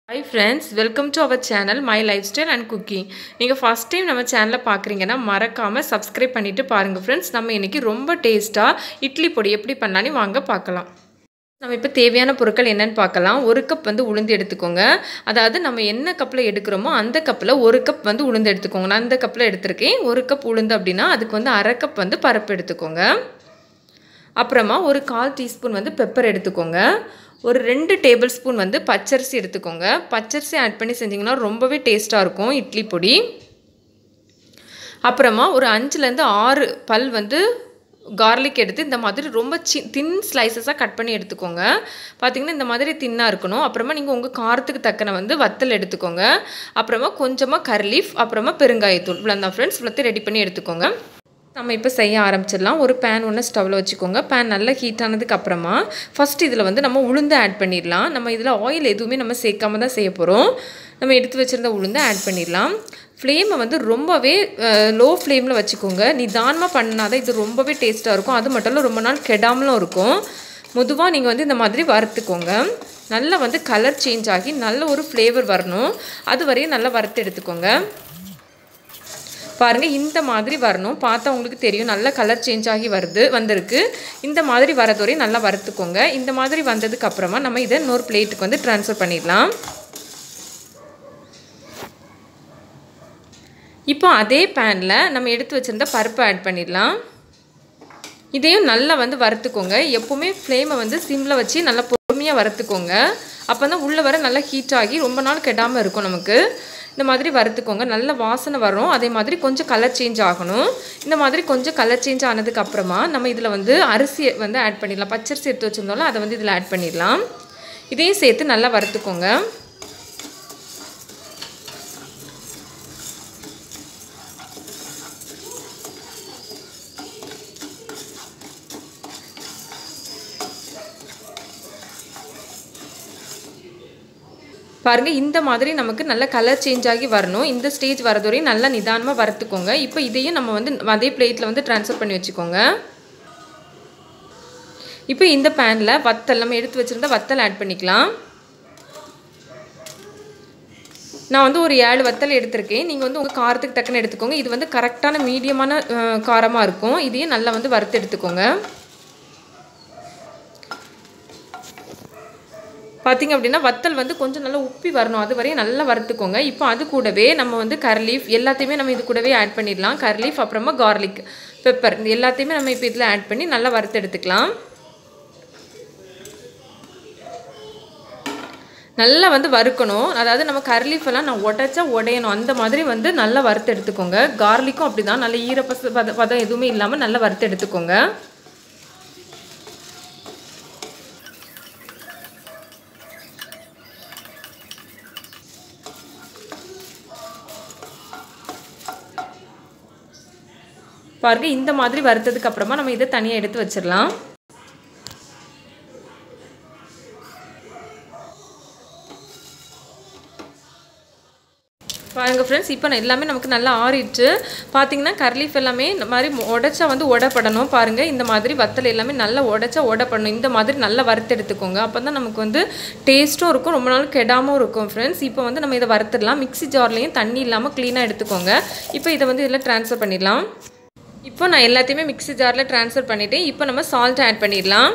hi friends welcome to our channel my life style and cooking நீங்கள் first time நம்ம சேனலை பார்க்குறீங்கன்னா மறக்காமல் சப்ஸ்கிரைப் பண்ணிவிட்டு பாருங்கள் ஃப்ரெண்ட்ஸ் நம்ம இன்றைக்கி ரொம்ப டேஸ்ட்டாக இட்லி பொடி எப்படி பண்ணலான்னு வாங்க பார்க்கலாம் நம்ம இப்போ தேவையான பொருட்கள் என்னென்னு பார்க்கலாம் ஒரு கப் வந்து உளுந்து எடுத்துக்கோங்க அதாவது நம்ம என்ன கப்பில் எடுக்கிறோமோ அந்த கப்பில் ஒரு கப் வந்து உளுந்து எடுத்துக்கோங்க நான் அந்த கப்பில் எடுத்திருக்கேன் ஒரு கப் உளுந்து அப்படின்னா அதுக்கு வந்து அரை கப் வந்து பருப்பு எடுத்துக்கோங்க அப்புறமா ஒரு கால் டீஸ்பூன் வந்து பெப்பர் எடுத்துக்கோங்க ஒரு ரெண்டு டேபிள் ஸ்பூன் வந்து பச்சரிசி எடுத்துக்கோங்க பச்சரிசி ஆட் பண்ணி செஞ்சிங்கன்னா ரொம்பவே டேஸ்ட்டாக இருக்கும் இட்லி பொடி அப்புறமா ஒரு அஞ்சுலேருந்து ஆறு பல் வந்து கார்லிக் எடுத்து இந்த மாதிரி ரொம்ப சி தின் ஸ்லைசஸாக கட் பண்ணி எடுத்துக்கோங்க பார்த்திங்கன்னா இந்த மாதிரி தின்னாக இருக்கணும் அப்புறமா நீங்கள் உங்கள் காரத்துக்கு தக்கன வந்து வத்தல் எடுத்துக்கோங்க அப்புறமா கொஞ்சமாக கர்லீஃப் அப்புறமா பெருங்காயத்தூள் இவ்வளோ தான் ஃப்ரெண்ட்ஸ் இவ்வளோத்தையும் ரெடி பண்ணி எடுத்துக்கோங்க நம்ம இப்போ செய்ய ஆரம்பிச்சிடலாம் ஒரு பேன் ஒன்று ஸ்டவ்வில் வச்சுக்கோங்க பேன் நல்லா ஹீட் ஆனதுக்கு அப்புறமா ஃபஸ்ட் இதில் வந்து நம்ம உளுந்து ஆட் பண்ணிடலாம் நம்ம இதில் ஆயில் எதுவுமே நம்ம சேர்க்காம தான் செய்ய போகிறோம் நம்ம எடுத்து வச்சுருந்த உளுந்து ஆட் பண்ணிடலாம் ஃப்ளேமை வந்து ரொம்பவே லோ ஃப்ளேமில் வச்சுக்கோங்க நிதானமாக பண்ணாதான் இது ரொம்பவே டேஸ்ட்டாக இருக்கும் அது மட்டும் இல்லை ரொம்ப நாள் கெடாமலும் இருக்கும் பொதுவாக நீங்கள் வந்து இந்த மாதிரி வறுத்துக்கோங்க நல்லா வந்து கலர் சேஞ்ச் ஆகி நல்ல ஒரு ஃப்ளேவர் வரணும் அது வரையும் நல்லா வறுத்து எடுத்துக்கோங்க பாருங்கள் இந்த மாதிரி வரணும் பார்த்தா உங்களுக்கு தெரியும் நல்லா கலர் சேஞ்ச் ஆகி வருது வந்திருக்கு இந்த மாதிரி வரது வரையும் நல்லா வறுத்துக்கோங்க இந்த மாதிரி வந்ததுக்கு அப்புறமா நம்ம இதை இன்னொரு பிளேட்டுக்கு வந்து ட்ரான்ஸ்ஃபர் பண்ணிடலாம் இப்போ அதே பேனில் நம்ம எடுத்து வச்சுருந்த பருப்பு ஆட் பண்ணிடலாம் இதையும் நல்லா வந்து வறுத்துக்கோங்க எப்போவுமே ஃப்ளேமை வந்து சிம்மில் வச்சு நல்லா பொறுமையாக வறுத்துக்கோங்க அப்போ தான் உள்ளே வர நல்லா ஹீட் ஆகி ரொம்ப நாள் கெடாமல் இருக்கும் நமக்கு இந்த மாதிரி வறுத்துக்கோங்க நல்ல வாசனை வரும் அதே மாதிரி கொஞ்சம் கலர் சேஞ்ச் ஆகணும் இந்த மாதிரி கொஞ்சம் கலர் சேஞ்ச் ஆனதுக்கு அப்புறமா நம்ம இதில் வந்து அரிசியை வந்து ஆட் பண்ணிடலாம் பச்சரிசி எடுத்து வச்சுருந்தோம்ல அதை வந்து இதில் ஆட் பண்ணிடலாம் இதையும் சேர்த்து நல்லா வறுத்துக்கோங்க பாருங்கள் இந்த மாதிரி நமக்கு நல்ல கலர் சேஞ்ச் ஆகி வரணும் இந்த ஸ்டேஜ் வரது வரையும் நல்லா நிதானமாக வறுத்துக்கோங்க இப்போ இதையும் நம்ம வந்து அதே பிளேட்டில் வந்து ட்ரான்ஸ்ஃபர் பண்ணி வச்சுக்கோங்க இப்போ இந்த பேனில் வத்தல் நம்ம எடுத்து வச்சுருந்த வத்தல் ஆட் பண்ணிக்கலாம் நான் வந்து ஒரு ஏழு வத்தல் எடுத்திருக்கேன் நீங்கள் வந்து உங்கள் காரத்துக்கு தக்கன எடுத்துக்கோங்க இது வந்து கரெக்டான மீடியமான காரமாக இருக்கும் இதையும் நல்லா வந்து வறுத்து எடுத்துக்கோங்க பார்த்திங்க அப்படின்னா வத்தல் வந்து கொஞ்சம் நல்லா உப்பி வரணும் அது வரையும் நல்லா வறுத்துக்கோங்க இப்போ அது கூடவே நம்ம வந்து கர்லீஃப் எல்லாத்தையுமே நம்ம இது கூடவே ஆட் பண்ணிடலாம் கர்லீஃப் அப்புறமா கார்லிக் பெப்பர் இந்த எல்லாத்தையுமே நம்ம இப்போ இதில் ஆட் பண்ணி நல்லா வறுத்து எடுத்துக்கலாம் நல்லா வந்து வறுக்கணும் அதாவது நம்ம கர்லீஃப் எல்லாம் நான் உடச்சா உடையணும் அந்த மாதிரி வந்து நல்லா வறுத்து எடுத்துக்கோங்க கார்லிக்கும் அப்படி தான் நல்ல ஈரப்பச பத பதம் எதுவுமே இல்லாமல் நல்லா வறுத்து எடுத்துக்கோங்க பாருங்கள் இந்த மாதிரி வறுத்ததுக்கு அப்புறமா நம்ம இதை தனியாக எடுத்து வச்சிடலாம் பாருங்கள் ஃப்ரெண்ட்ஸ் இப்போ எல்லாமே நமக்கு நல்லா ஆறிட்டு பார்த்தீங்கன்னா கர்லீஃப் எல்லாமே இந்த மாதிரி உடச்சா வந்து உடப்படணும் பாருங்கள் இந்த மாதிரி வத்தல் எல்லாமே நல்லா உடச்சா உடப்படணும் இந்த மாதிரி நல்லா வறுத்து எடுத்துக்கோங்க அப்போ தான் நமக்கு வந்து டேஸ்ட்டும் இருக்கும் ரொம்ப நாள் கெடாமல் இருக்கும் ஃப்ரெண்ட்ஸ் இப்போ வந்து நம்ம இதை வறுத்துடலாம் மிக்ஸி ஜார்லேயும் தண்ணி இல்லாமல் க்ளீனாக எடுத்துக்கோங்க இப்போ இதை வந்து இதில் ட்ரான்ஸ்ஃபர் பண்ணிடலாம் இப்போ நான் எல்லாத்தையுமே மிக்ஸி ஜாரில் ட்ரான்ஸ்ஃபர் பண்ணிவிட்டு இப்போ நம்ம சால்ட் ஆட் பண்ணிடலாம்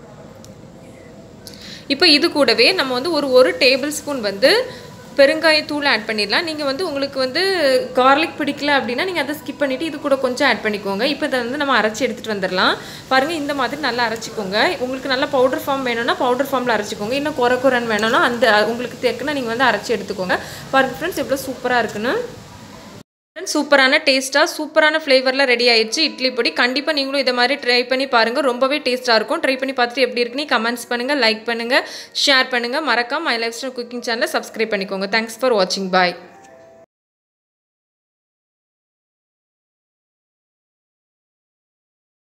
இப்போ இது கூடவே நம்ம வந்து ஒரு ஒரு டேபிள் ஸ்பூன் வந்து பெருங்காயத்தூள் ஆட் பண்ணிடலாம் நீங்கள் வந்து உங்களுக்கு வந்து கார்லிக் பிடிக்கல அப்படின்னா நீங்கள் அதை ஸ்கிப் பண்ணிவிட்டு இது கூட கொஞ்சம் ஆட் பண்ணிக்கோங்க இப்போ இதை வந்து நம்ம அரைச்சி எடுத்துகிட்டு வந்துடலாம் பாருங்கள் இந்த மாதிரி நல்லா அரைச்சிக்கோங்க உங்களுக்கு நல்லா பவுடர் ஃபார்ம் வேணும்னா பவுடர் ஃபார்மில் அரைச்சிக்கோங்க இன்னும் குறை குறைன்னு வேணும்னா அந்த உங்களுக்கு தேக்குன்னா நீங்கள் வந்து அரைச்சி எடுத்துக்கோங்க பாருங்கள் ஃப்ரெண்ட்ஸ் எவ்வளோ சூப்பராக இருக்குன்னு சூப்பரான டேஸ்ட்டாக சூப்பரான ஃப்ளேவரில் ரெடி ஆயிடுச்சு இட்லி பொடி கண்டிப்பாக நீங்களும் இதை மாதிரி ட்ரை பண்ணி பாருங்கள் ரொம்பவே டேஸ்ட்டாக இருக்கும் ட்ரை பண்ணி பார்த்துட்டு எப்படி இருக்குன்னு கமெண்ட்ஸ் பண்ணுங்கள் லைக் பண்ணுங்கள் ஷேர் பண்ணுங்கள் மறக்காம மை லைஃப் ஸ்டைல் குக்கிங் சேனலை சப்ஸ்கிரைப் பண்ணிக்கோங்க தேங்க்ஸ் ஃபார் வாட்சிங் பாய்